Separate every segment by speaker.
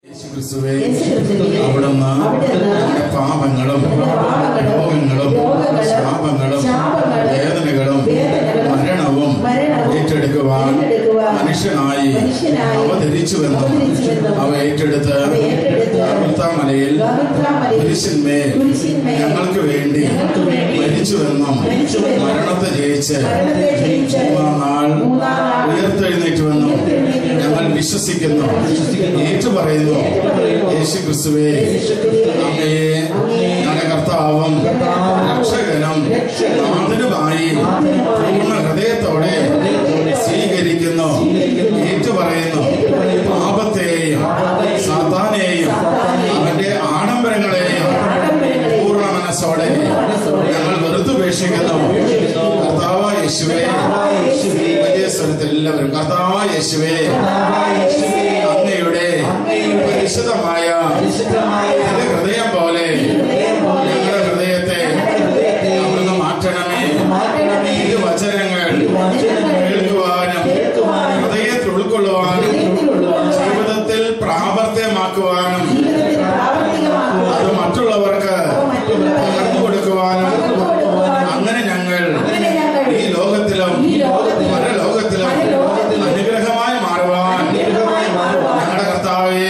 Speaker 1: യേശുക്രിസ്തുവേ
Speaker 2: യേശുക്രിസ്തുവേ,
Speaker 1: അവിടുന്ന്
Speaker 2: അവിടുന്ന്
Speaker 1: ഞങ്ങളുടെ പാപങ്ങളും
Speaker 2: പാപങ്ങളും,
Speaker 1: രോഗങ്ങളും
Speaker 2: രോഗങ്ങളും,
Speaker 1: ശാപങ്ങളും
Speaker 2: ശാപങ്ങളും,
Speaker 1: വേദനകളും
Speaker 2: വേദനകളും,
Speaker 1: മരണവും
Speaker 2: മരണവും
Speaker 1: ഏറ്റെടുക്കുവാൻ
Speaker 2: ഏറ്റെടുക്കുവാൻ
Speaker 1: മനുഷ്യനായി
Speaker 2: മനുഷ്യനായി
Speaker 1: അവതരിച്ചുവെന്നും
Speaker 2: അവതരിച്ചുവെന്നും
Speaker 1: അവ ഏറ്റെടുത്ത്
Speaker 2: അവ ഏറ്റെടുത്ത്
Speaker 1: ഗാഗുൽത്താമലയിൽ
Speaker 2: ഗാഗുൽത്താമലയിൽ
Speaker 1: കുരിശിന്മേൽ
Speaker 2: കുരിശിന്മേൽ
Speaker 1: ഞങ്ങൾക്ക് വേണ്ടി
Speaker 2: ഞങ്ങൾക്ക് വേണ്ടി
Speaker 1: മരിച്ചുവെന്നും
Speaker 2: മരിച്ചുവെന്നും
Speaker 1: മരണത്തെ ജയിച്ച്
Speaker 2: മരണത്തെ ജയിച്ച്
Speaker 1: മൂന്നാം നാൾ
Speaker 2: മൂന്നാം നാൾ
Speaker 1: ഉയർത്തെഴുന്നേറ്റുവെന്നും
Speaker 2: ഉയർത്തെഴുന്നേറ്റുവെന്നും
Speaker 1: ഞങ്ങൾ വിശ്വസിക്കുന്നു
Speaker 2: വിശ്വസിക്കുന്നു.
Speaker 1: ഏറ്റുപറയുന്നു
Speaker 2: ഏറ്റുപറയുന്നു.
Speaker 1: യേശു ക്രിസ്തുവേ
Speaker 2: യേശുക്രിസ്തുവേ,
Speaker 1: അങ്ങയെ
Speaker 2: അങ്ങയെ
Speaker 1: ഞങ്ങളുടെ കർത്താവും
Speaker 2: കർത്താവും
Speaker 1: രക്ഷകനും
Speaker 2: രക്ഷകനും
Speaker 1: നാഥനുമായി
Speaker 2: നാഥനുമായി
Speaker 1: പൂർണ്ണ ഹൃദയത്തോടെ
Speaker 2: ഹൃദയത്തോടെ
Speaker 1: സ്വീകരിക്കുന്നു
Speaker 2: സ്വീകരിക്കുന്നു.
Speaker 1: ഏറ്റുപറയുന്നു
Speaker 2: ഏറ്റുപറയുന്നു.
Speaker 1: പാപത്തെയും
Speaker 2: പാപത്തെയും
Speaker 1: സാത്താനെയും
Speaker 2: സാത്താനെയും
Speaker 1: അവന്റെ ആഡംബരങ്ങളെയും
Speaker 2: ആഡംബരങ്ങളെയും
Speaker 1: പൂർണ്ണ മനസ്സോടെ
Speaker 2: മനസ്സോടെ
Speaker 1: ഞങ്ങൾ വെറുത്തുപേക്ഷിക്കുന്നു
Speaker 2: ഉപേക്ഷിക്കുന്നു.
Speaker 1: കർത്താവായ യേശുവേ
Speaker 2: കർത്താവായ യേശുവേ,
Speaker 1: വലിയ സ്വരത്തിൽ എല്ലാവരും കർത്താവായ യേശുവേ
Speaker 2: കർത്താവായ യേശുവേ,
Speaker 1: അങ്ങയുടെ
Speaker 2: അങ്ങയുടെ
Speaker 1: പരിശുദ്ധമായ
Speaker 2: പരിശുദ്ധമായ
Speaker 1: എന്റെ ഹൃദയം പോലെ
Speaker 2: ഹൃദയം പോലെ
Speaker 1: ഞങ്ങളുടെ ഹൃദയത്തെ
Speaker 2: ഞങ്ങളുടെ ഹൃദയത്തെ
Speaker 1: അവിടുന്ന് മാറ്റണമേ
Speaker 2: മാറ്റണമേ.
Speaker 1: ഈ വചനങ്ങൾ
Speaker 2: ഈ വചനങ്ങൾ
Speaker 1: കേൾക്കുവാനും
Speaker 2: കേൾക്കുവാനും
Speaker 1: ഹൃദയത്തിൽ ഉൾക്കൊള്ളുവാനും
Speaker 2: ഹൃദയത്തിലുള്ളവാനും
Speaker 1: ജീവിതത്തിൽ പ്രാവർത്തികമാക്കുവാനും
Speaker 2: ജീവിതത്തിൽ പ്രാവർത്തികമാക്കുവാനും
Speaker 1: അത് മറ്റുള്ളവർക്ക്
Speaker 2: അവ മറ്റുള്ളവർക്ക്
Speaker 1: പകർന്നു കൊടുക്കുവാനും
Speaker 2: പകർന്നു കൊടുക്കുവാനും
Speaker 1: അങ്ങനെ ഞങ്ങൾ
Speaker 2: അങ്ങനെ ഞങ്ങൾ
Speaker 1: ഈ ലോകത്തിലും
Speaker 2: ഈ ലോകത്തിലും
Speaker 1: പരലോകത്തിലും
Speaker 2: പരലോകത്തിലും
Speaker 1: അനുഗ്രഹമായി മാറുവാൻ
Speaker 2: ദീർഘമായി മാറുവാൻ
Speaker 1: ഞങ്ങളുടെ കർത്താവേ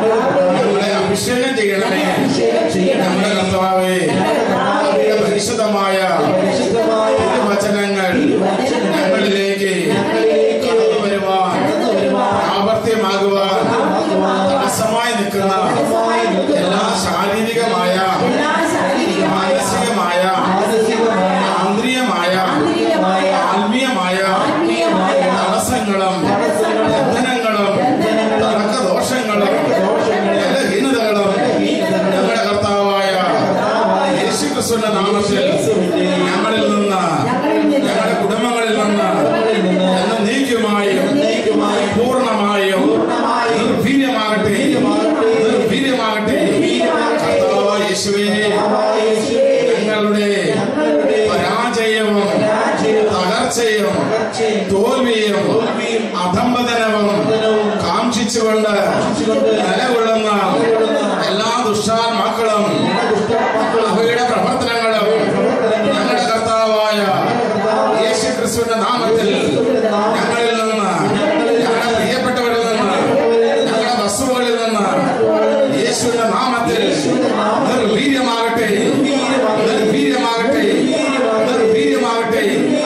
Speaker 1: ഞങ്ങളെ അഭിഷേകം ചെയ്യണമേ
Speaker 2: അഭിഷേകം ചെയ്യണമേ.
Speaker 1: ഞങ്ങളുടെ കർത്താവേ അങ്ങയുടെ പരിശുദ്ധമായ
Speaker 2: പരിശുദ്ധമായ
Speaker 1: വചനങ്ങൾ
Speaker 2: വചനങ്ങൾ
Speaker 1: ഞങ്ങളിലേക്ക്
Speaker 2: ഞങ്ങളിലേക്ക്
Speaker 1: കടന്നു വരുവാൻ
Speaker 2: കടന്നു വരുവാൻ
Speaker 1: പ്രാവർത്തികമാകുവാൻ
Speaker 2: പ്രാവർത്തികമാകുവാൻ
Speaker 1: തടസ്സമായി നിൽക്കുന്ന
Speaker 2: തടസ്സമായി നിൽക്കുന്ന
Speaker 1: എല്ലാ ശാരീരികമായ
Speaker 2: എല്ലാ ശാരീരികമായ
Speaker 1: മാനസികമായ
Speaker 2: മാനസികമായ
Speaker 1: ആന്തരികമായ
Speaker 2: ആന്തരികമായ
Speaker 1: ആത്മീയമായ
Speaker 2: ആത്മീയമായ
Speaker 1: തടസ്സങ്ങളും
Speaker 2: തടസ്സങ്ങളും
Speaker 1: ബന്ധനങ്ങളും
Speaker 2: ബന്ധനങ്ങളും
Speaker 1: തർക്കദോഷങ്ങളും
Speaker 2: ദോഷങ്ങളും
Speaker 1: ബലഹീനതകളും
Speaker 2: ബലഹീനതകളും
Speaker 1: ഞങ്ങളുടെ കർത്താവായ
Speaker 2: കർത്താവായ
Speaker 1: യേശുക്രിസ്തുവിന്റെ നാമത്തിൽ
Speaker 2: യേശുവിന്റെ
Speaker 1: ഞങ്ങളിൽ നിന്ന്
Speaker 2: ഞങ്ങളിൽ നിന്ന്
Speaker 1: ഞങ്ങളുടെ കുടുംബങ്ങളിൽ നിന്ന്
Speaker 2: കുടുംബങ്ങളിൽ നിന്ന്
Speaker 1: എന്നേക്കുമായും
Speaker 2: എന്നേക്കുമായും
Speaker 1: പൂർണ്ണമായും
Speaker 2: പൂർണ്ണമായും
Speaker 1: നിർഭീര്യമാകട്ടെ
Speaker 2: നിർഭീര്യമാകട്ടെ.
Speaker 1: നിർഭീര്യമാകട്ടെ
Speaker 2: നിർഭീര്യമാകട്ടെ.
Speaker 1: കർത്താവായ യേശുവേ
Speaker 2: കർത്താവായ യേശുവേ,
Speaker 1: ഞങ്ങളുടെ
Speaker 2: ഞങ്ങളുടെ
Speaker 1: പരാജയവും
Speaker 2: പരാജയവും
Speaker 1: തകർച്ചയും
Speaker 2: തകർച്ചയും
Speaker 1: തോൽവിയും
Speaker 2: തോൽവിയും
Speaker 1: അധംപതനവും
Speaker 2: അധംപതനവും
Speaker 1: കാക്ഷിച്ചുകൊണ്ട്
Speaker 2: കാക്ഷിച്ചുകൊണ്ട്
Speaker 1: നിലകൊള്ളുന്ന
Speaker 2: നിലകൊള്ളുന്ന
Speaker 1: എല്ലാ ദുഷ്ടാത്മാക്കളും
Speaker 2: എല്ലാ ദുഷ്ടമക്കളും
Speaker 1: അവയുടെ പ്രവർത്തനങ്ങളും
Speaker 2: പ്രവർത്തനങ്ങളും
Speaker 1: ഞങ്ങളുടെ കർത്താവായ
Speaker 2: കർത്താവായ
Speaker 1: യേശു ക്രിസ്തുവിന്റെ നാമത്തിൽ
Speaker 2: യേശുക്രിസ്തുവിന്റെ നാമത്തിൽ
Speaker 1: ഞങ്ങളിൽ നിന്ന് ഞങ്ങളുടെ പ്രിയപ്പെട്ടവരിൽ നിന്ന് ഞങ്ങളുടെ വസ്തുക്കളിൽ നിന്ന് യേശുവിന്റെ നാമത്തിൽ നിർവീര്യമാകട്ടെ നിർവീര്യമാകട്ടെ നിർവീര്യമാകട്ടെ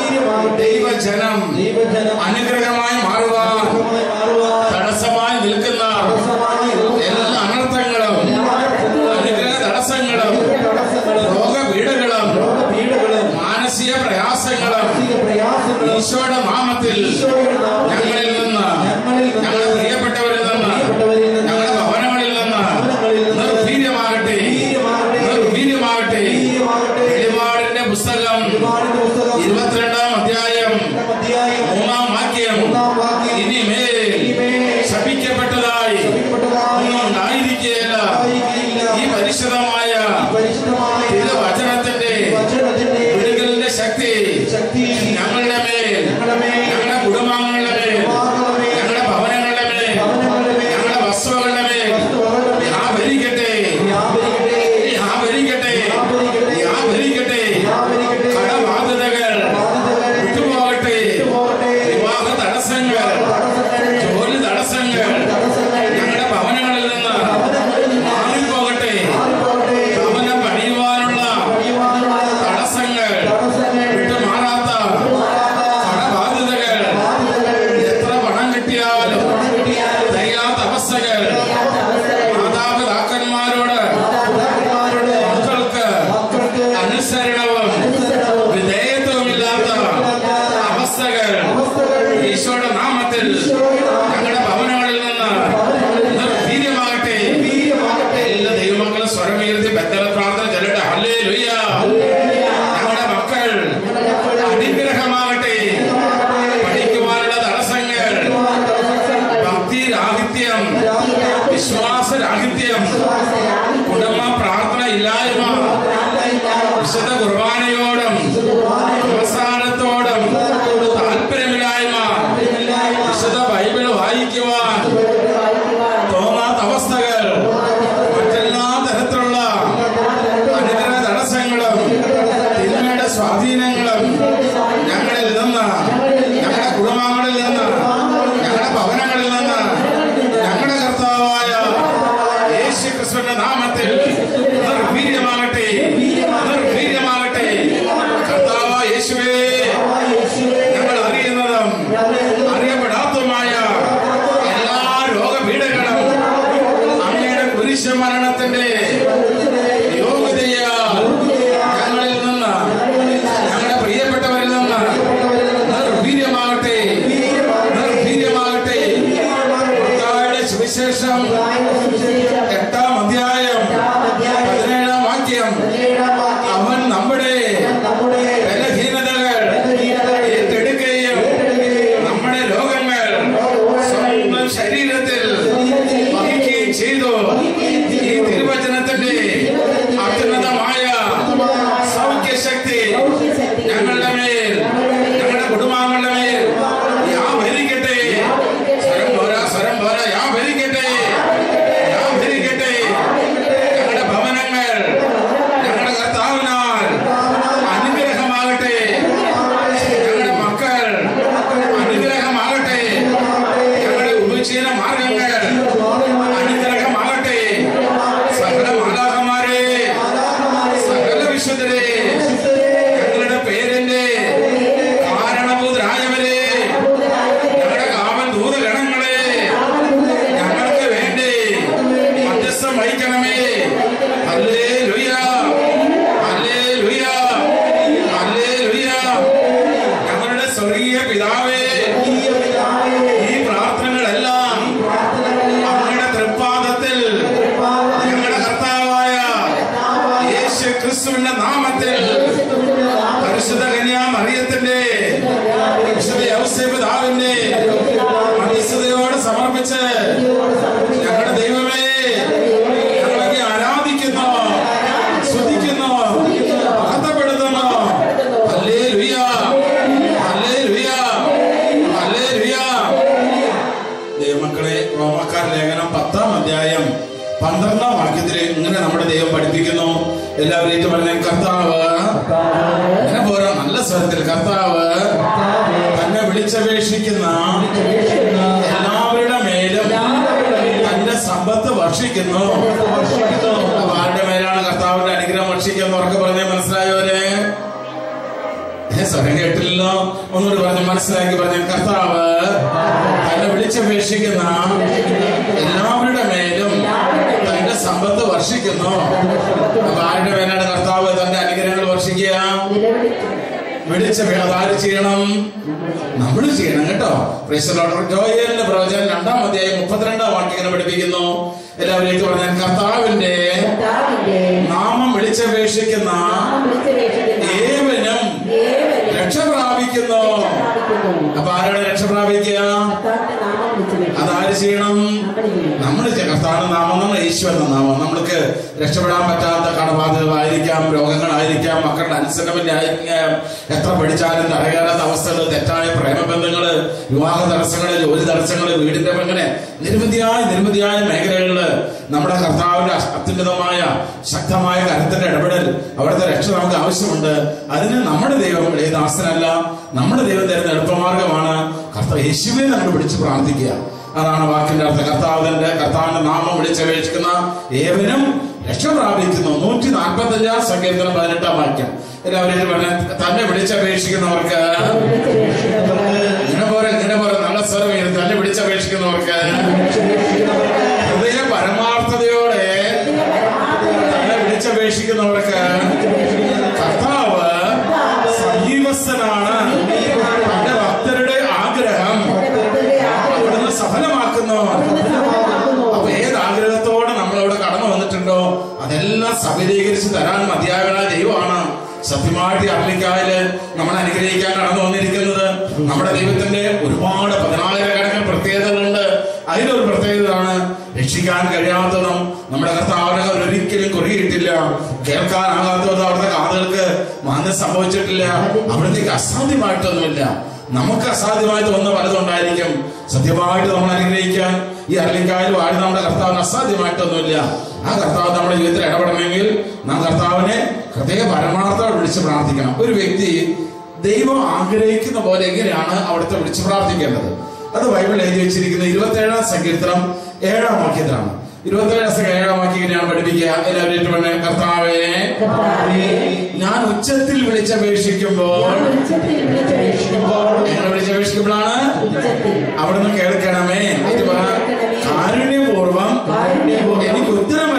Speaker 1: ദൈവജനം
Speaker 2: ദൈവജനം
Speaker 1: അനുഗ്രഹമായി മാറുവാൻ
Speaker 2: അനുഗ്രഹമായി മാറുവാൻ
Speaker 1: തടസ്സമായി നിൽക്കുന്ന
Speaker 2: തടസ്സമായി
Speaker 1: എല്ലാ അനർത്ഥങ്ങളും അനുഗ്രഹ തടസ്സങ്ങളും
Speaker 2: തടസ്സങ്ങളും
Speaker 1: രോഗപീഠകളും
Speaker 2: രോഗപീഠകളും
Speaker 1: മാനസിക പ്രയാസങ്ങളും
Speaker 2: മാനസിക പ്രയാസങ്ങളും
Speaker 1: ഈശോയുടെ നാമത്തിൽ
Speaker 2: ഈശോയുടെ നാമത്തിൽ
Speaker 1: ഞങ്ങളിൽ നിന്ന്
Speaker 2: ഞങ്ങളിൽ നിന്ന്
Speaker 1: ഞങ്ങളുടെ പ്രിയപ്പെട്ടവരിൽ നിന്ന്
Speaker 2: പ്രിയപ്പെട്ടവരിൽ നിന്ന്
Speaker 1: ഞങ്ങളുടെ ഭവനങ്ങളിൽ നിന്ന്
Speaker 2: ഭവനങ്ങളിൽ നിന്ന്
Speaker 1: നിർവീര്യമാകട്ടെ
Speaker 2: നിർവീര്യമാകട്ടെ.
Speaker 1: നിർവീര്യമാകട്ടെ
Speaker 2: നിർവീര്യമാകട്ടെ.
Speaker 1: വെളിപാടിന്റെ പുസ്തകം
Speaker 2: വെളിപാടിന്റെ പുസ്തകം
Speaker 1: ഇരുപത്തിരണ്ടാം അധ്യായം
Speaker 2: രണ്ടാം അധ്യായം
Speaker 1: മൂന്നാം വാക്യം
Speaker 2: മൂന്നാം വാക്യം
Speaker 1: ഇനിമേൽ
Speaker 2: ഇനിമേൽ
Speaker 1: ശപിക്കപ്പെട്ടതായി
Speaker 2: ശപിക്കപ്പെട്ടതായി
Speaker 1: ഒന്നും ഉണ്ടായിരിക്കുകയില്ല
Speaker 2: ഉണ്ടായിരിക്കുകയില്ല.
Speaker 1: ഈ പരിശുദ്ധമായ
Speaker 2: പരിശുദ്ധമായ
Speaker 1: വചനത്തിന്റെ
Speaker 2: വചനത്തിന്റെ
Speaker 1: വിടുതലിന്റെ ശക്തി
Speaker 2: ശക്തി
Speaker 1: ഞങ്ങളുടെ മേൽ
Speaker 2: ഞങ്ങളുടെ മേൽ
Speaker 1: ഞങ്ങളുടെ കുടുംബാംഗങ്ങളുടെ മേൽ
Speaker 2: കുടുംബാംഗങ്ങളുടെ മേൽ
Speaker 1: ഞങ്ങളുടെ ഭവനങ്ങളുടെ മേൽ
Speaker 2: ഭവനങ്ങളുടെ മേൽ
Speaker 1: ഞങ്ങളുടെ വസ്തുക്കളുടെ മേൽ
Speaker 2: വസ്തുവകകളുടെ മേൽ
Speaker 1: വ്യാപരിക്കട്ടെ
Speaker 2: വ്യാപരിക്കട്ടെ
Speaker 1: വ്യാപരിക്കട്ടെ
Speaker 2: വ്യാപരിക്കട്ടെ
Speaker 1: വ്യാപരിക്കട്ടെ
Speaker 2: വ്യാപരിക്കട്ടെ
Speaker 1: കടബാധ്യതകൾ
Speaker 2: ബാധിതകൾ
Speaker 1: വിട്ടുപോകട്ടെ
Speaker 2: വിട്ടുപോകട്ടെ.
Speaker 1: വിവാഹ തടസ്സങ്ങൾ
Speaker 2: തടസ്സങ്ങൾ
Speaker 1: ജോലി തടസ്സങ്ങൾ
Speaker 2: തടസ്സങ്ങൾ
Speaker 1: ഞങ്ങളുടെ ഭവനങ്ങളിൽ നിന്ന്
Speaker 2: ഭവനങ്ങളിൽ നിന്ന്
Speaker 1: മാറിപ്പോകട്ടെ
Speaker 2: മാറിപ്പോകട്ടെ.
Speaker 1: ഭവനം പണിയുവാനുള്ള
Speaker 2: കഴിയുവാനുള്ള
Speaker 1: തടസ്സങ്ങൾ
Speaker 2: തടസ്സങ്ങൾ
Speaker 1: വിട്ടുമാറാത്ത
Speaker 2: വിട്ടുമാറാത്ത
Speaker 1: കടബാധ്യതകൾ
Speaker 2: ബാധിതകൾ
Speaker 1: എത്ര പണം കിട്ടിയാലും
Speaker 2: പണം കിട്ടിയാലും
Speaker 1: തികയാത്ത അവസ്ഥകൾ
Speaker 2: കഴിയാത്ത അവസ്ഥകൾ
Speaker 1: മാതാപിതാക്കന്മാരോട്
Speaker 2: മാതാപിതാക്കന്മാരുടെ
Speaker 1: മക്കൾക്ക്
Speaker 2: മക്കൾക്ക്
Speaker 1: അനുസരണവും
Speaker 2: അനുസരണവും
Speaker 1: വിധേയത്വമില്ലാത്ത അവസ്ഥകൾ
Speaker 2: അവസ്ഥകൾ
Speaker 1: ഈശോയുടെ നാമത്തിൽ
Speaker 2: ഈശോയുടെ നാമത്തിൽ
Speaker 1: ഞങ്ങളുടെ ഭവനങ്ങളിൽ നിന്ന് നിർവീര്യമാകട്ടെ
Speaker 2: വീര്യമാകട്ടെ.
Speaker 1: എല്ലാ ദൈവമക്കളും സ്വരമുയർത്തി ബന്ധന പ്രാർത്ഥന ചെല്ലട്ടെ ഹല്ലേ ഞങ്ങളുടെ മക്കൾ
Speaker 2: ഞങ്ങളുടെ മക്കൾ
Speaker 1: അനുഗ്രഹമാകട്ടെ പഠിക്കുവാനുള്ള തടസ്സങ്ങൾ ഭക്തി രാഹിത്യം വിശ്വാസരാഹിത്യം കുടുംബ പ്രാർത്ഥന ഇല്ലായ്മ വിശുദ്ധ കുർബാനയോടും അവസാനത്തോടും താല്പര്യമില്ലായ്മ വിശുദ്ധ ബൈബിൾ വായിക്കുവാൻ തോന്നാത്ത അവസ്ഥകൾ കുരിശ് മരണത്തിന്റെ യോഗ്യതയ ഞങ്ങളിൽ നിന്ന് ഞങ്ങളുടെ പ്രിയപ്പെട്ടവരിൽ നിന്ന് നിർവീര്യമാകട്ടെ നിർവീര്യമാകട്ടെ മത്തായിയുടെ സുവിശേഷം എട്ടാം അധ്യായം പതിനേഴാം വാക്യം അവൻ നമ്മുടെ ബലഹീനതകൾ ഏറ്റെടുക്കുകയും നമ്മുടെ രോഗങ്ങൾ സ്വന്തം ശരീരത്തിൽ വഹിക്കുകയും ചെയ്തു ഈ തിരുവചനത്തിന്റെ അത്യുന്നതമായ സൗഖ്യശക്തി ഞങ്ങളുടെ മേൽ ഞങ്ങളുടെ കുടുംബാംഗങ്ങളുടെ മേൽ വ്യാപരിക്കട്ടെ സ്വരം പോരാ സ്വരം പോരാ വ്യാപരിക്കട്ടെ വ്യാപരിക്കട്ടെ ഞങ്ങളുടെ ഭവനങ്ങൾ ഞങ്ങളുടെ കർത്താവിനാൽ അനുഗ്രഹമാകട്ടെ ഞങ്ങളുടെ മക്കൾ അനുഗ്രഹമാകട്ടെ ഞങ്ങളുടെ ഉപജീവന മാർഗങ്ങൾ അനുഗ്രഹമാകട്ടെ സകല മാലാഹമാരെ സകല വിശുദ്ധരെ ഞങ്ങളുടെ പേരിന്റെ കാരണഭൂതരായവരെ ഞങ്ങളുടെ കാവൽ ദൂതഗണങ്ങളെ ഞങ്ങൾക്ക് വേണ്ടി മധ്യസ്ഥം വഹിക്കണമേ അല്ലേ ലുയ അല്ലേ ലുയ അല്ലേ ലുയ ഞങ്ങളുടെ സ്വർഗീയ പിതാവേ ഈ പ്രാർത്ഥനകളെല്ലാം അങ്ങയുടെ തൃപ്പാദത്തിൽ ഞങ്ങളുടെ കർത്താവായ യേശു ക്രിസ്തുവിന്റെ നാമത്തിൽ പരിശുദ്ധ കന്യാ മറിയത്തിന്റെ വിശുദ്ധ ഔസേപ്പ് പിതാവിന്റെ മധ്യസ്ഥതയോട് സമർപ്പിച്ച് ഞങ്ങളുടെ ദൈവമേ ഞങ്ങളെ ആരാധിക്കുന്നു സ്തുതിക്കുന്നു മഹത്വപ്പെടുത്തുന്നു ഹല്ലേലൂയ ഹല്ലേലൂയ ഹല്ലേലൂയ ദൈവമക്കളെ റോമക്കാർ ലേഖനം പത്താം അധ്യായം പന്ത്രണ്ടാം വാക്യത്തിൽ ഇങ്ങനെ നമ്മുടെ ദൈവം പഠിപ്പിക്കുന്നു എല്ലാവരും ഏറ്റു പറഞ്ഞ കർത്താവ് ഇങ്ങനെ പോരാ നല്ല സ്വരത്തിൽ കർത്താവ് തന്നെ വിളിച്ചപേക്ഷിക്കുന്ന എല്ലാവരുടെ മേലും തന്റെ സമ്പത്ത് വർഷിക്കുന്നു അപ്പൊ ആരുടെ മേലാണ് കർത്താവിന്റെ അനുഗ്രഹം വർഷിക്കുന്നത് ഉറക്കെ പറഞ്ഞേ മനസ്സിലായവരെ ഏ, സ്വരം കേട്ടില്ലല്ലോ ഒന്നുകൂടി പറഞ്ഞ് മനസ്സിലാക്കി പറഞ്ഞ കർത്താവ് തന്നെ വിളിച്ചപേക്ഷിക്കുന്ന എല്ലാവരുടെ മേലും തന്റെ സമ്പത്ത് വർഷിക്കുന്നു അപ്പൊ ആരുടെ മേലാണ് കർത്താവ് തന്റെ അനുഗ്രഹങ്ങൾ വർഷിക്കുക വിളിച്ച അതാര് ചെയ്യണം നമ്മൾ ചെയ്യണം കേട്ടോ Praise the Lord. ജോയലിന്റെ പ്രവചനം രണ്ടാം അധ്യായം മുപ്പത്തിരണ്ടാം വാക്യങ്ങൾ പഠിപ്പിക്കുന്നു എല്ലാവരും ഏറ്റു പറഞ്ഞാൽ കർത്താവിന്റെ നാമം വിളിച്ചപേക്ഷിക്കുന്ന ഏവനും രക്ഷ പ്രാപിക്കുന്നു അപ്പൊ ആരാണ് രക്ഷ പ്രാപിക്കുക അതാര് ചെയ്യണം നമ്മൾ കർത്താവ് നാമം നമ്മൾ യേശു എന്ന നാമം നമ്മൾക്ക് രക്ഷപ്പെടാൻ പറ്റാത്ത കടബാധകളായിരിക്കാം രോഗങ്ങളായിരിക്കാം മക്കളുടെ അനുസരണമില്ല ആയിരിക്കാം എത്ര പഠിച്ചാലും തടയാത്ത അവസ്ഥകൾ തെറ്റായ പ്രേമബന്ധങ്ങള് വിവാഹ തടസ്സങ്ങള് ജോലി തടസ്സങ്ങള് വീടിന്റെ അങ്ങനെ നിരവധിയായ നിരവധിയായ മേഖലകളില് നമ്മുടെ കർത്താവിന്റെ അത്യുന്നതമായ ശക്തമായ കരുത്തിന്റെ ഇടപെടൽ അവിടുത്തെ രക്ഷ നമുക്ക് ആവശ്യമുണ്ട് അതിന് നമ്മുടെ ദൈവം ഏതാസനല്ല നമ്മുടെ ദൈവം തരുന്ന എളുപ്പമാർഗമാണ് കർത്താവ് യേശുവിനെ നമ്മൾ വിളിച്ച് പ്രാർത്ഥിക്കുക അതാണ് വാക്കിന്റെ അർത്ഥം കർത്താവിന്റെ കർത്താവിന്റെ നാമം വിളിച്ചപേക്ഷിക്കുന്ന ഏവനും രക്ഷ പ്രാപിക്കുന്നു നൂറ്റി നാൽപ്പത്തി അഞ്ചാം സങ്കീർത്തനം പതിനെട്ടാം വാക്യം എല്ലാവരും പറഞ്ഞ തന്നെ വിളിച്ചപേക്ഷിക്കുന്നവർക്ക് ഇങ്ങനെ പോലെ ഇങ്ങനെ പോലെ നല്ല സ്വരം തന്നെ വിളിച്ചപേക്ഷിക്കുന്നവർക്ക് ഹൃദയ പരമാർത്ഥതയോടെ തന്നെ വിളിച്ചപേക്ഷിക്കുന്നവർക്ക് കർത്താവ് സമീപസ്ഥനാണ് തന്റെ ഭക്തരുടെ ആഗ്രഹം അവിടുന്ന് സഫലമാക്കുന്നു അപ്പൊ ഏത് ആഗ്രഹത്തോടെ നമ്മളവിടെ കടന്നു വന്നിട്ടുണ്ടോ അതെല്ലാം സഫലീകരിച്ച് തരാൻ മതിയായവനായ ദൈവമാണ് സത്യമായിട്ട് അർലിക്കായില് നമ്മളെ അനുഗ്രഹിക്കാൻ കടന്നു വന്നിരിക്കുന്നത് നമ്മുടെ ദൈവത്തിന്റെ ഒരുപാട് പതിനായിരക്കണക്കിന് പ്രത്യേകതകളുണ്ട് അതിലൊരു പ്രത്യേകതയാണ് രക്ഷിക്കാൻ കഴിയാത്തതും നമ്മുടെ കർത്താവിനെ അവർ ഒരിക്കലും കുറുകിയിട്ടില്ല കേൾക്കാനാകാത്തതും അവിടുത്തെ കാതുകൾക്ക് മാന്യം സംഭവിച്ചിട്ടില്ല അവിടത്തേക്ക് അസാധ്യമായിട്ടൊന്നുമില്ല നമുക്ക് അസാധ്യമായിട്ട് വന്ന പലതും ഉണ്ടായിരിക്കും സത്യമായിട്ട് നമ്മൾ അനുഗ്രഹിക്കാൻ ഈ അരളിക്കായാലും വാഴ നമ്മുടെ കർത്താവിന് അസാധ്യമായിട്ടൊന്നുമില്ല ആ കർത്താവ് നമ്മുടെ ജീവിതത്തിൽ ഇടപെടണമെങ്കിൽ നാം കർത്താവിനെ ഹൃദയ പരമാർത്ഥം വിളിച്ച് പ്രാർത്ഥിക്കണം ഒരു വ്യക്തി ദൈവം ആഗ്രഹിക്കുന്ന പോലെ എങ്ങനെയാണ് അവിടുത്തെ വിളിച്ച് പ്രാർത്ഥിക്കേണ്ടത് അത് ബൈബിളിൽ എഴുതി വെച്ചിരിക്കുന്ന ഇരുപത്തി ഏഴാം സങ്കീർത്തനം ഏഴാം വാക്യത്തിലാണ് ഇരുപത്തി ഏഴാം സങ്കീർത്തനം ഏഴാം വാക്യം ഇങ്ങനെയാണ് പഠിപ്പിക്കുക എല്ലാവരും ഏറ്റുപറഞ്ഞേ, കർത്താവേ ഞാൻ ഉച്ചത്തിൽ വിളിച്ചപേക്ഷിക്കുമ്പോൾ എങ്ങനെ വിളിച്ചപേക്ഷിക്കുമ്പോഴാണ് അവിടുന്ന് കേൾക്കണമേ ഇത് പറ കാരുണ്യപൂർവം എനിക്ക് ഉത്തരം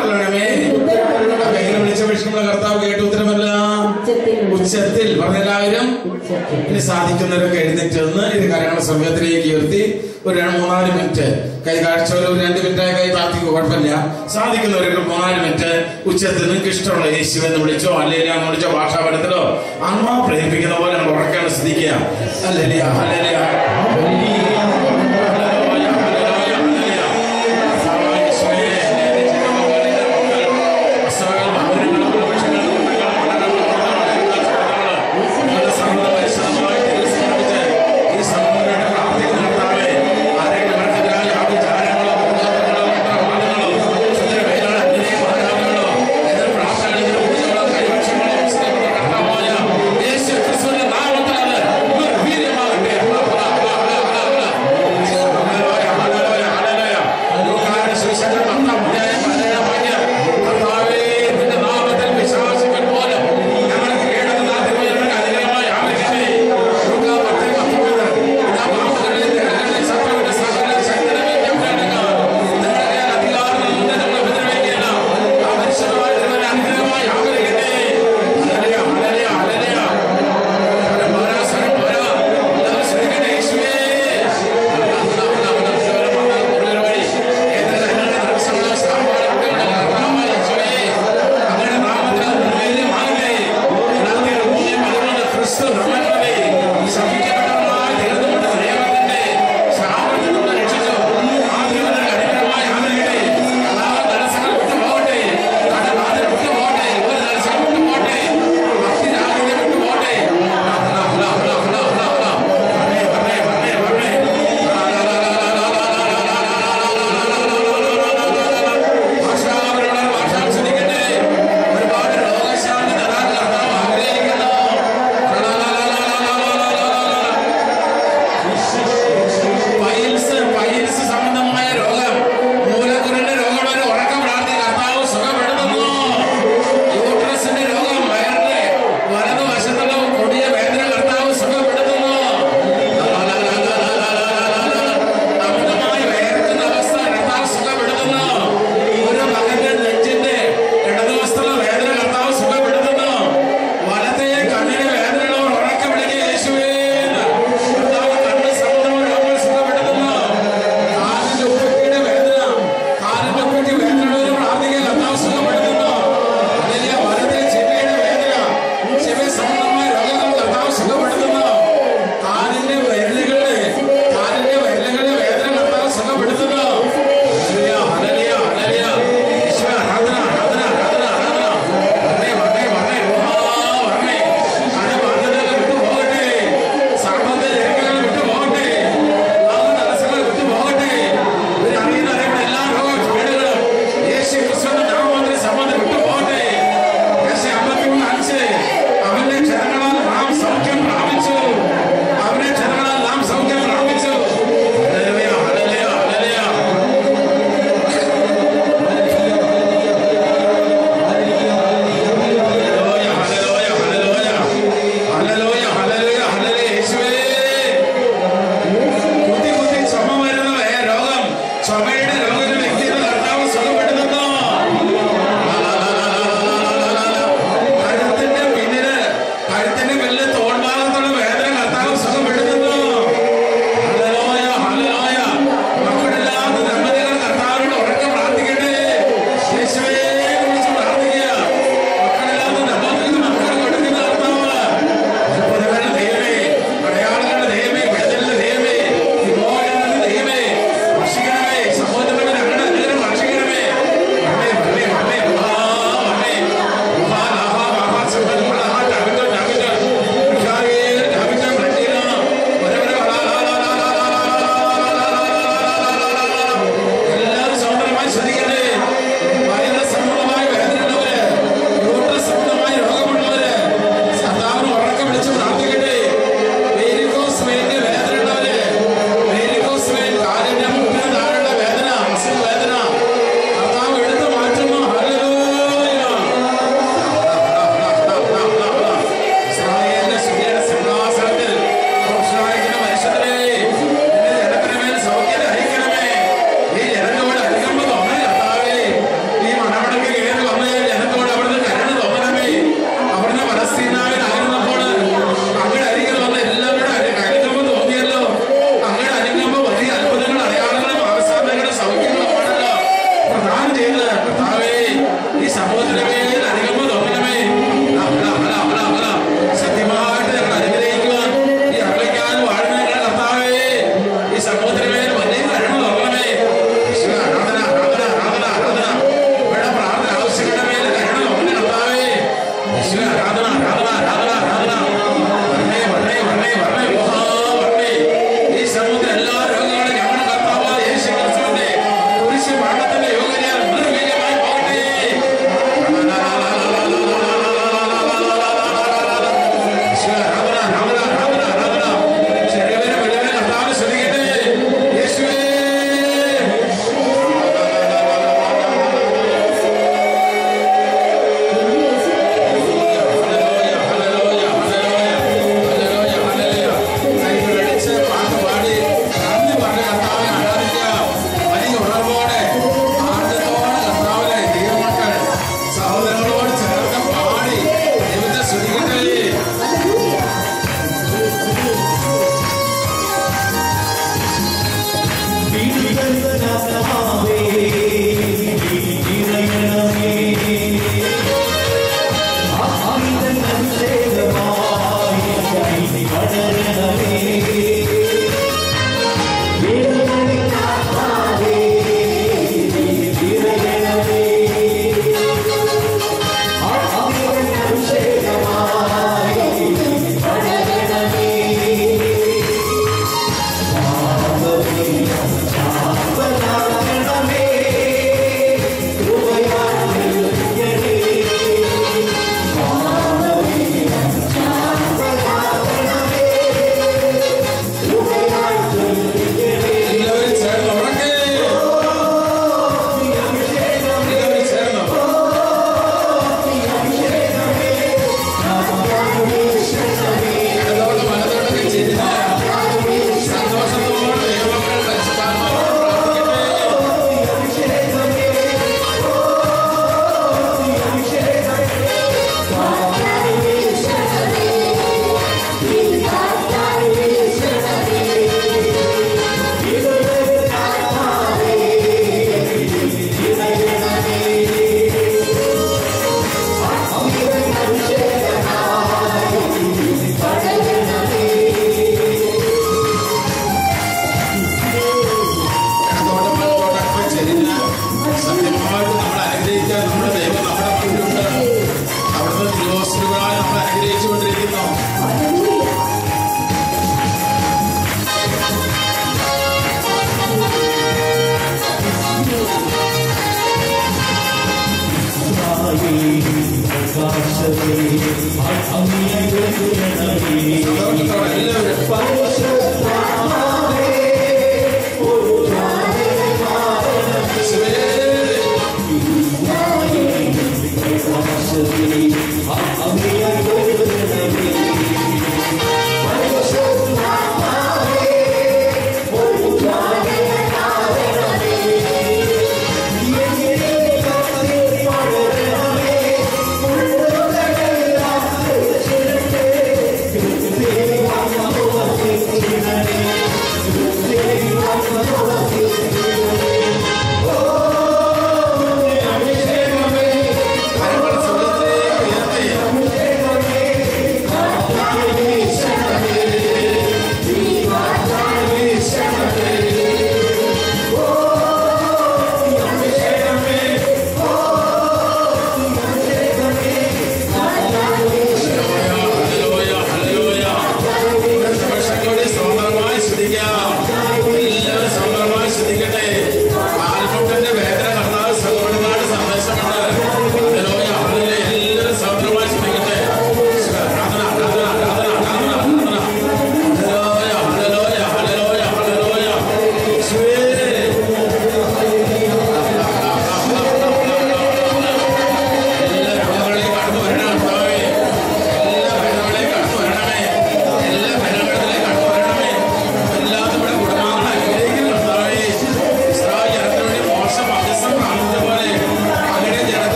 Speaker 1: ഉച്ചത്തിൽ പറഞ്ഞെല്ലാവരും ഇനി സാധിക്കുന്നവരൊക്കെ എഴുന്നേറ്റ് നിന്ന് ഇത് കാര്യങ്ങൾ സമയത്തിലേക്ക് ഉയർത്തി ഒരു രണ്ട് മൂന്നാല് മിനിറ്റ് കൈ കാഴ്ചവർ ഒരു രണ്ട് മിനിറ്റായി കൈ പ്രാർത്ഥിക്കുക കുഴപ്പമില്ല സാധിക്കുന്നവരൊക്കെ മൂന്നാല് മിനിറ്റ് ഉച്ചത്തിൽ നിങ്ങൾക്ക് ഇഷ്ടമുള്ള യേശുവെന്ന് വിളിച്ചോ അല്ലെങ്കിൽ എന്ന് വിളിച്ചോ ഭാഷാ പഠനത്തിലോ അമ്മ പ്രേരിപ്പിക്കുന്ന പോലെ നമ്മൾ ഉറക്കാണ് സ്ഥിതിക്കുക അല്ലല്ല അല്ലല്ല യേശു ക്രിസ്തുവിന്റെ നാമത്തിൽ അത് വീര്യമാകട്ടെ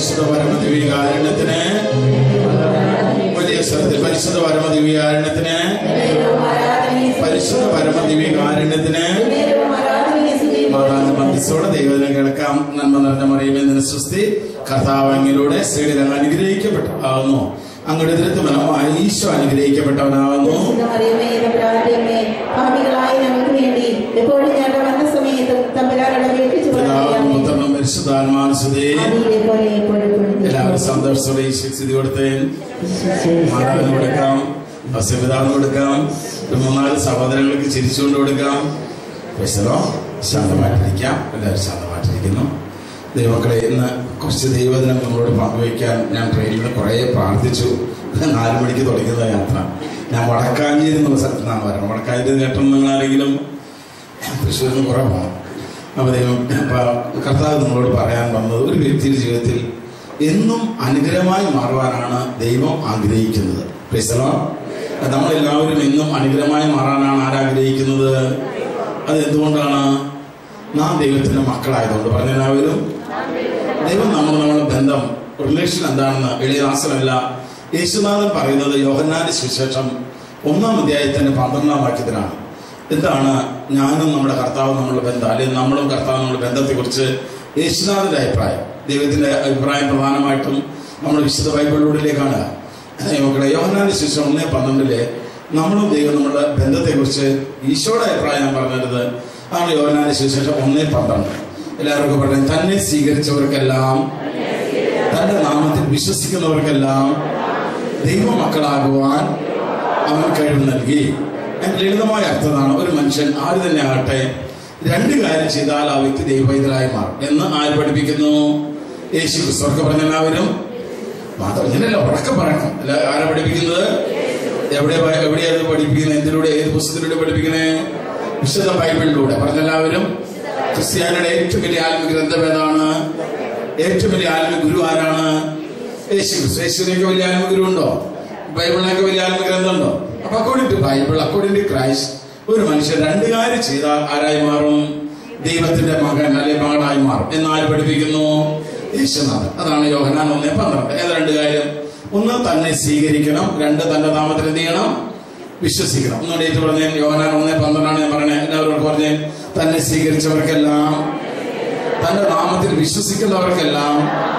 Speaker 1: പരിശുദ്ധ പരമദിവികാരണത്തിന് വലിയ സ്വരത്തിൽ പരിശുദ്ധ പരമദിവികാരണത്തിന് പരിശുദ്ധ പരമദിവികാരണത്തിന് മാതാവിന്റെ മധ്യസ്ഥോടെ ദൈവത്തിനെ കേൾക്കാം നന്മ നിറഞ്ഞ മറിയുമേ നിന സൃഷ്ടി കർത്താവങ്ങിലൂടെ സ്ത്രീകൾ അനുഗ്രഹിക്കപ്പെട്ടവനാകുന്നു അങ്ങയുടെ ദൃത്തമനമായി ഈശോ അനുഗ്രഹിക്കപ്പെട്ടവനാകുന്നു
Speaker 3: ഭാവികളായി നമുക്ക് വേണ്ടി എപ്പോഴും ഞങ്ങളുടെ വന്ന സമയത്തും തമ്പരാരുടെ
Speaker 1: പിതാവും പുത്രനും പരിശുദ്ധാത്മാനുസതേ
Speaker 3: പോലെ എപ്പോഴും
Speaker 1: എല്ലാവരും സന്തോഷത്തോടെ ഈ സ്ഥിതി കൊടുത്തേ മാതാവിന് കൊടുക്കാം വസ്യപിതാവിന് കൊടുക്കാം ഒരു മൂന്നാല് സഹോദരങ്ങൾക്ക് ചിരിച്ചുകൊണ്ട് കൊടുക്കാം പ്രശ്നമോ ശാന്തമായിട്ടിരിക്കാം എല്ലാവരും ശാന്തമായിട്ടിരിക്കുന്നു ദൈവമക്കളെ ഇന്ന് കുറച്ച് ദൈവദിനം നമ്മളോട് പങ്കുവയ്ക്കാൻ ഞാൻ ട്രെയിനിൽ നിന്ന് കുറേ പ്രാർത്ഥിച്ചു നാല് മണിക്ക് തുടങ്ങുന്ന യാത്ര ഞാൻ വടക്കാഞ്ചേരി എന്നുള്ള സ്ഥലത്ത് നിന്നാണ് വരണം വടക്കാഞ്ചേരി കേട്ടോ നിങ്ങൾ ആരെങ്കിലും തൃശ്ശൂരിൽ നിന്ന് കുറേ പോകണം അപ്പോൾ ദൈവം അപ്പോൾ കർത്താവ് നമ്മളോട് പറയാൻ വന്നത് ഒരു വ്യക്തിയുടെ ജീവിതത്തിൽ എന്നും അനുഗ്രഹമായി മാറുവാനാണ് ദൈവം ആഗ്രഹിക്കുന്നത് പ്രൈസലോ നമ്മളെല്ലാവരും എന്നും അനുഗ്രഹമായി മാറാനാണ് ആരാഗ്രഹിക്കുന്നത് അത് എന്തുകൊണ്ടാണ് നാം ദൈവത്തിന്റെ മക്കളായതുകൊണ്ട് പറഞ്ഞെല്ലാവരും ദൈവം നമ്മൾ നമ്മുടെ ബന്ധം റിലേഷൻ എന്താണെന്ന് എളിയദാസനല്ല യേശുനാഥൻ പറയുന്നത് യോഹന്നാന്റെ സുവിശേഷം ഒന്നാം അധ്യായത്തിന്റെ പന്ത്രണ്ടാം വാക്യത്തിലാണ് എന്താണ് ഞാനും നമ്മുടെ കർത്താവും നമ്മുടെ ബന്ധം അല്ലെങ്കിൽ നമ്മളും കർത്താവും നമ്മുടെ ബന്ധത്തെക്കുറിച്ച് യേശുനാഥന്റെ അഭിപ്രായം ദൈവത്തിന്റെ അഭിപ്രായം പ്രധാനമായിട്ടും നമ്മൾ വിശുദ്ധ ബൈബിളിലൂടെയിലേക്കാണ് മക്കളെ യോഹന്നാന്റെ ശിശു ഒന്നേ പന്ത്രണ്ടിലെ നമ്മളും ദൈവം നമ്മുടെ ബന്ധത്തെക്കുറിച്ച് ഈശോയുടെ അഭിപ്രായം ഞാൻ പറഞ്ഞത് ആണ് യോഹന്നാന്റെ സുവിശേഷം ഒന്നേ പന്ത്രണ്ട് എല്ലാവർക്കും പറയാം തന്നെ സ്വീകരിച്ചവർക്കെല്ലാം തന്റെ നാമത്തിൽ വിശ്വസിക്കുന്നവർക്കെല്ലാം ദൈവമക്കളാകുവാൻ അവൻ കഴിവ് നൽകി അതിന്റെ ലളിതമായ അർത്ഥമാണ് ഒരു മനുഷ്യൻ ആര് തന്നെ ആകട്ടെ രണ്ട് കാര്യം ചെയ്താൽ ആ വ്യക്തി ദൈവവൈതലായി മാറും എന്ന് ആര് പഠിപ്പിക്കുന്നു യേശു ക്രിസ്തുവർക്ക് പറഞ്ഞ എല്ലാവരും മാത്രം ഇങ്ങനെയല്ല ഉറക്കെ പറയണം അല്ല ആരാ പഠിപ്പിക്കുന്നത് എവിടെ എവിടെയാണ് ഇത് പഠിപ്പിക്കുന്നത് എന്തിലൂടെ ഏത് പുസ്തകത്തിലൂടെ പഠിപ്പിക്കണേ വിശുദ്ധ ബൈബിളിലൂടെ പറഞ്ഞെല്ലാവരും ക്രിസ്ത്യാനിയുടെ ഏറ്റവും വലിയ ആത്മ ഗ്രന്ഥം ഏതാണ് ഏറ്റവും വലിയ ആത്മ ഗുരു ആരാണ് യേശു ക്രിസ്തു യേശുവിനൊക്കെ വലിയ ആത്മ ഗുരു ഉണ്ടോ ബൈബിളിനൊക്കെ വലിയ ആത്മ ഗ്രന്ഥം ഉണ്ടോ അപ്പൊ according to Bible according to Christ ഒരു മനുഷ്യൻ രണ്ട് കാര്യം ചെയ്താൽ ആരായി മാറും ദൈവത്തിന്റെ മകൻ അല്ലെ മകളായി മാറും എന്ന് ആര് പഠിപ്പിക്കുന്നു യേശുനാഥൻ അതാണ് യോഹനാൻ ഒന്നേ പന്ത്രണ്ട് ഏത് രണ്ട് കാര്യം ഒന്ന് തന്നെ സ്വീകരിക്കണം രണ്ട് തന്റെ നാമത്തിൽ എന്ത് ചെയ്യണം വിശ്വസിക്കണം ഒന്നുകൂടി ഏറ്റു പറഞ്ഞ യോഹനാൻ ഒന്നേ പന്ത്രണ്ടാണ് ഞാൻ പറഞ്ഞത് എല്ലാവരും പറഞ്ഞ് തന്നെ സ്വീകരിച്ചവർക്കെല്ലാം തന്റെ നാമത്തിൽ വിശ്വസിക്കുന്നവർക്കെല്ലാം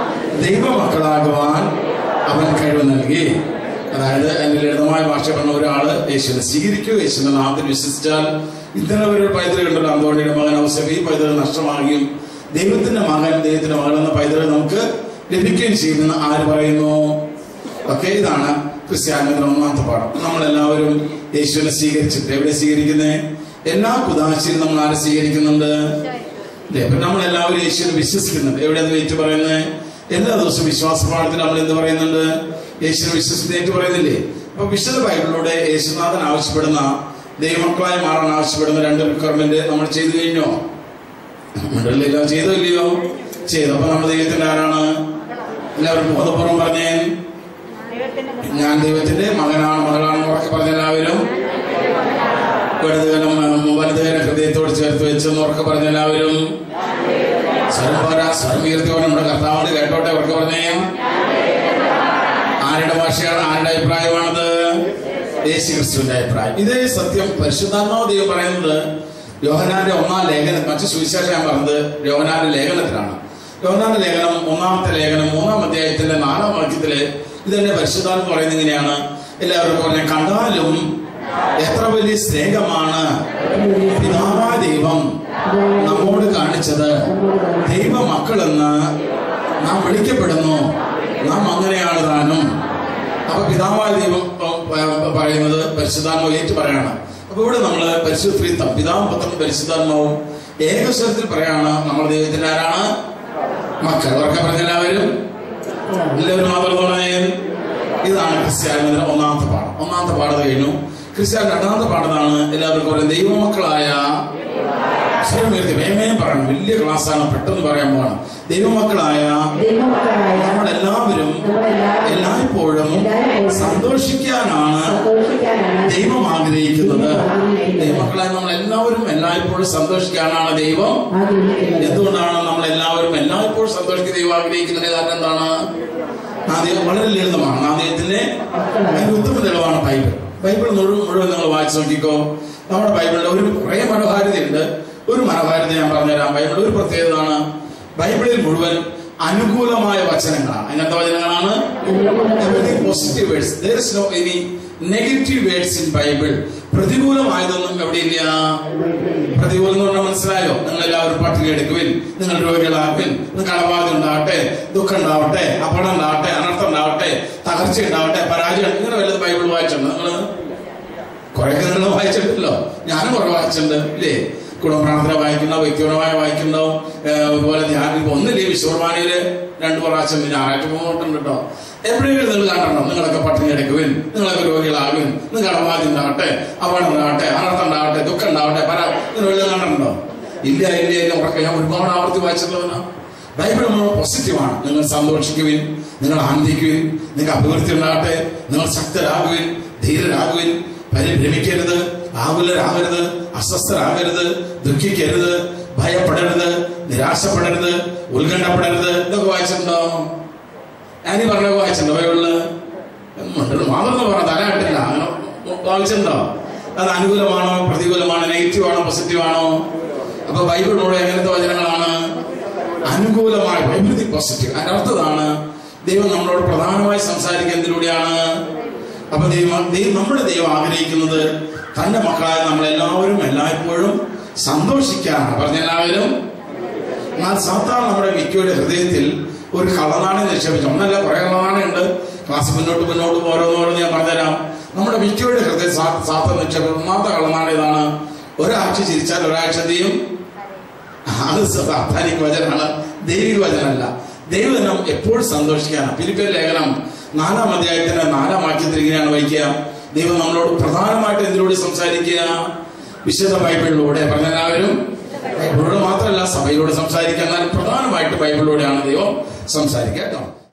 Speaker 1: ദൈവമക്കളാകുവാൻ അവൻ കഴിവ് നൽകി അതായത് എന്റെ ലളിതമായ ഭാഷ പറഞ്ഞ ഒരാള് യേശുവിനെ സ്വീകരിക്കുക യേശുവിന്റെ നാമത്തിൽ വിശ്വസിച്ചാൽ ഇത്തരം ഒരു പൈതൃകം ഉണ്ടല്ലോ അന്തോണിയുടെ മകൻ ഔസഫ് ഈ പൈതൃകം നഷ്ടമാകുകയും ദൈവത്തിന്റെ മകൻ ദൈവത്തിന്റെ മകൻ എന്ന പൈതൃകം നമുക്ക് ലഭിക്കുകയും ചെയ്യുമെന്ന് ആര് പറയുന്നു ഓക്കെ ഇതാണ് ക്രിസ്ത്യാനിയുടെ ഒന്നാമത്തെ പാഠം നമ്മളെല്ലാവരും യേശുവിനെ സ്വീകരിച്ചിട്ട് എവിടെ സ്വീകരിക്കുന്നേ എല്ലാ കുതാശിലും നമ്മൾ ആരെ സ്വീകരിക്കുന്നുണ്ട് അല്ലേ അപ്പൊ നമ്മൾ എല്ലാവരും യേശുവിനെ വിശ്വസിക്കുന്നുണ്ട് എവിടെയാണ് ഏറ്റു പറയുന്നത് എല്ലാ ദിവസവും വിശ്വാസ പാഠത്തിൽ നമ്മൾ എന്ത് പറയുന്നുണ്ട് യേശുവിനെ വിശ്വസിക്കുന്ന ഏറ്റു പറയുന്നില്ലേ അപ്പൊ വിശുദ്ധ ബൈബിളിലൂടെ യേശുനാഥൻ ആവശ്യപ്പെടുന്ന ദൈവമക്കളായി മാറാൻ ആവശ്യപ്പെടുന്ന രണ്ട് റിക്വയർമെന്റ് നമ്മൾ ചെയ്തു കഴിഞ്ഞോ മണ്ടലിലെല്ലാം ചെയ്തോ ഇല്ലയോ ചെയ്തു അപ്പൊ നമ്മൾ ദൈവത്തിന്റെ ആരാണ് എല്ലാവരും ബോധപൂർവം പറഞ്ഞേ ഞാൻ ദൈവത്തിന്റെ മകനാണ് മകളാണ് ഉറക്കെ പറഞ്ഞ എല്ലാവരും വലുതുകരം വലുതുകര ഹൃദയത്തോട് ചേർത്ത് വെച്ചെന്ന് ഉറക്കെ പറഞ്ഞ എല്ലാവരും സ്വരം പോരാ സ്വരം ഉയർത്തി പറഞ്ഞ നമ്മുടെ കർത്താവിന് കേട്ടോട്ടെ ഉറക്കെ പറഞ്ഞേ ആരുടെ ഭാഷയാണ് ആരുടെ അഭിപ്രായമാണത് യേശു ക്രിസ്തുവിന്റെ അഭിപ്രായം ഇതേ സത്യം പരിശുദ്ധാത്മാവ് ദൈവം പറയുന്നത് യോഹനാന്റെ ഒന്നാം ലേഖനം മറ്റു സുവിശേഷം ഞാൻ പറഞ്ഞത് യോഹനാന്റെ ലേഖനത്തിലാണ് യോഹനാന്റെ ലേഖനം ഒന്നാമത്തെ ലേഖനം മൂന്നാം അധ്യായത്തിന്റെ നാലാം വാക്യത്തില് ഇതെന്നെ പരിശുദ്ധാത്മ പറയുന്നത് ഇങ്ങനെയാണ് എല്ലാവർക്കും പറഞ്ഞ കണ്ടാലും എത്ര വലിയ സ്നേഹമാണ് പിതാവായ ദൈവം നമ്മോട് കാണിച്ചത് ദൈവ മക്കളെന്ന് നാം വിളിക്കപ്പെടുന്നു നാം അങ്ങനെയാണ് താനും അപ്പൊ പിതാവായ ദൈവം ഏർ, പറയുന്നത് പരിശുദ്ധാത്മാവ് ഏറ്റു പറയാണ് അപ്പൊ ഇവിടെ നമ്മള് പരിശുദ്ധ ത്രിത്വം പിതാവും പുത്രനും പരിശുദ്ധാത്മാവും ഏകസ്വരത്തിൽ പറയാണ് നമ്മൾ ദൈവത്തിന്റെ ആരാണ് മക്കൾ ഉറക്കെ പറഞ്ഞ എല്ലാവരും എല്ലാവരും മാത്രം പറഞ്ഞേ ഇതാണ് ക്രിസ്ത്യാനിയുടെ ഒന്നാമത്തെ പാഠം ഒന്നാമത്തെ പാഠം കഴിഞ്ഞു ക്രിസ്ത്യാനി രണ്ടാമത്തെ പാഠമാണ് എല്ലാവർക്കും പറയാം ദൈവമക്കളായ സ്വരമുയർത്തി വേമയം പറയണം വലിയ ക്ലാസ്സാണ് പെട്ടെന്ന് പറയാൻ പോകണം ദൈവമക്കളായ
Speaker 3: ദൈവമക്കളായ
Speaker 1: നമ്മളെല്ലാവരും
Speaker 3: നമ്മളെല്ലാവരും
Speaker 1: എല്ലായ്പ്പോഴും
Speaker 3: എല്ലായ്പ്പോഴും
Speaker 1: സന്തോഷിക്കാനാണ്
Speaker 3: സന്തോഷിക്കാനാണ്
Speaker 1: ദൈവം ആഗ്രഹിക്കുന്നത്
Speaker 3: ദൈവം ആഗ്രഹിക്കുന്നത്.
Speaker 1: ദൈവമക്കളായ നമ്മൾ എല്ലാവരും എല്ലായ്പ്പോഴും സന്തോഷിക്കാനാണ് ദൈവം
Speaker 3: ആഗ്രഹിക്കുന്നത്
Speaker 1: എന്തുകൊണ്ടാണ് നമ്മൾ എല്ലാവരും എല്ലായ്പ്പോഴും എപ്പോൾ സന്തോഷിക്കുന്ന ദൈവം ആഗ്രഹിക്കുന്നതിന്റെ കാരണം എന്താണ് നാദയം വളരെ ലളിതമാണ് നാദയത്തിന്റെ അതിന്റെ ഉത്തമ തെളിവാണ് ബൈബിൾ ബൈബിൾ മുഴുവൻ മുഴുവൻ നിങ്ങൾ വായിച്ചു നോക്കിക്കോ നമ്മുടെ ബൈബിളിൽ ഒരു കുറെ മനോഹാരിതയുണ്ട് ഒരു മനോഹാരിത ഞാൻ പറഞ്ഞുതരാം ബൈബിൾ ഒരു പ്രത്യേകതയാണ് ബൈബിളിൽ മുഴുവൻ അനുകൂലമായ വചനങ്ങളാണ് എങ്ങനത്തെ വചനങ്ങളാണ് positive words there is no any negative words in Bible പ്രതികൂലമായതൊന്നും എവിടെയില്ല പ്രതികൂലം എന്ന് പറഞ്ഞാൽ മനസ്സിലായോ നിങ്ങൾ എല്ലാവരും പട്ടിക എടുക്കുവിൻ നിങ്ങൾ രോഗികളാക്കുവിൻ നിങ്ങൾക്ക് അളവാദി ഉണ്ടാവട്ടെ ദുഃഖം ഉണ്ടാവട്ടെ അപകടം ഉണ്ടാവട്ടെ അനർത്ഥം ഉണ്ടാവട്ടെ തകർച്ച ഉണ്ടാവട്ടെ പരാജയം ഇങ്ങനെ വല്ലത് ബൈബിൾ വായിച്ചിട്ടുണ്ട് നിങ്ങൾ കുറെ നിങ്ങൾ വായിച്ചിട്ടുണ്ടല്ലോ ഞാനും കുറെ വായിച്ചിട്ടുണ്ട് ഇല്ലേ കുടുംബപ്രാർത്ഥന വായിക്കുന്നോ വ്യക്തിപരമായി വായിക്കുന്നോ ഏഹ് അതുപോലെ ധ്യാനം ഇപ്പൊ ഒന്നില്ലേ വിശ്വകുർബാനയില് രണ്ടു പ്രാവശ്യം ഞായറാഴ്ച പോകുന്നുണ്ട് കേട്ടോ എപ്പോഴെങ്കിലും നിങ്ങൾ കണ്ടോ നിങ്ങളൊക്കെ പട്ടിണി എടുക്കുവിൻ നിങ്ങളൊക്കെ രോഗികളാകുവിൻ നിങ്ങൾ അടവാദി ഉണ്ടാവട്ടെ അപകടം ഉണ്ടാവട്ടെ അനർത്ഥം ഉണ്ടാവട്ടെ ദുഃഖം ഉണ്ടാവട്ടെ പല നിങ്ങൾ വല്ലതും കണ്ടിട്ടുണ്ടോ ഇല്ല ഇല്ല ഇല്ല ഉറക്കെ ഞാൻ ഒരുപാട് ആവർത്തി വായിച്ചിട്ടുള്ളവനാ ബൈബിൾ നമ്മൾ പോസിറ്റീവാണ് നിങ്ങൾ സന്തോഷിക്കുവിൻ നിങ്ങൾ ആനന്ദിക്കുവിൻ നിങ്ങൾക്ക് അഭിവൃദ്ധി ഉണ്ടാകട്ടെ നിങ്ങൾ ശക്തരാകുവിൻ ധീരരാകുവിൻ പരിഭ്രമിക്കരുത് ആകുലരാകരുത് അസ്വസ്ഥരാകരുത് ദുഃഖിക്കരുത് ഭയപ്പെടരുത് നിരാശപ്പെടരുത് ഉത്കണ്ഠപ്പെടരുത് ഇതൊക്കെ വായിച്ചിട്ടുണ്ടോ ഞാനീ പറഞ്ഞൊക്കെ വായിച്ചിട്ടുണ്ടോ ബൈബിളില് ഉണ്ടല്ലോ മാത്രം പറഞ്ഞ തലയാട്ടില്ല അങ്ങനെ വായിച്ചിട്ടുണ്ടോ അത് അനുകൂലമാണോ പ്രതികൂലമാണോ നെഗറ്റീവ് ആണോ പോസിറ്റീവ് ആണോ അപ്പൊ ബൈബിളിലൂടെ എങ്ങനത്തെ വചനങ്ങളാണ് അനുകൂലമായ ബൈബിൾ പോസിറ്റീവ് അതിന്റെ അർത്ഥതാണ് ദൈവം നമ്മളോട് പ്രധാനമായി സംസാരിക്കുന്നതിലൂടെയാണ് അപ്പൊ ദൈവം ദൈവം നമ്മുടെ ദൈവം ആഗ്രഹിക്കുന്നത് തന്റെ മക്കളായ നമ്മളെല്ലാവരും എല്ലായ്പ്പോഴും സന്തോഷിക്കാനാണ് പറഞ്ഞ എല്ലാവരും എന്നാൽ സാധാരണ നമ്മുടെ മിക്കയുടെ ഹൃദയത്തിൽ ഒരു കളനാണി നിക്ഷേപിച്ചു ഒന്നല്ല കുറെ കളനാണുണ്ട് ക്ലാസ് മുന്നോട്ട് മുന്നോട്ട് ഓരോന്നോരോന്ന് ഞാൻ പറഞ്ഞുതരാം നമ്മുടെ മിക്കയുടെ ഹൃദയം സാത്ത നിക്ഷേപം ഒന്നാമത്തെ കളനാണ് ഇതാണ് ഒരാഴ്ച ചിരിച്ചാൽ ഒരാഴ്ച എന്തെയും അത് സാധാനിക വചനാണ് ദൈവിക വചനമല്ല ദൈവജനം എപ്പോഴും സന്തോഷിക്കാനാണ് ഫിലിപ്പിയൻ ലേഖനം നാലാം അധ്യായത്തിന്റെ നാലാം വാക്യത്തിൽ ഇങ്ങനെയാണ് വായിക്കുക ദൈവം നമ്മളോട് പ്രധാനമായിട്ട് എന്തിലൂടെ സംസാരിക്കുക വിശുദ്ധ ബൈബിളിലൂടെ പറഞ്ഞ എല്ലാവരും ബൈബിളിലൂടെ മാത്രമല്ല സഭയിലൂടെ സംസാരിക്കുക എന്നാൽ പ്രധാനമായിട്ട് ബൈബിളിലൂടെയാണ് ദൈവം സംസാരിക്കുക കേട്ടോ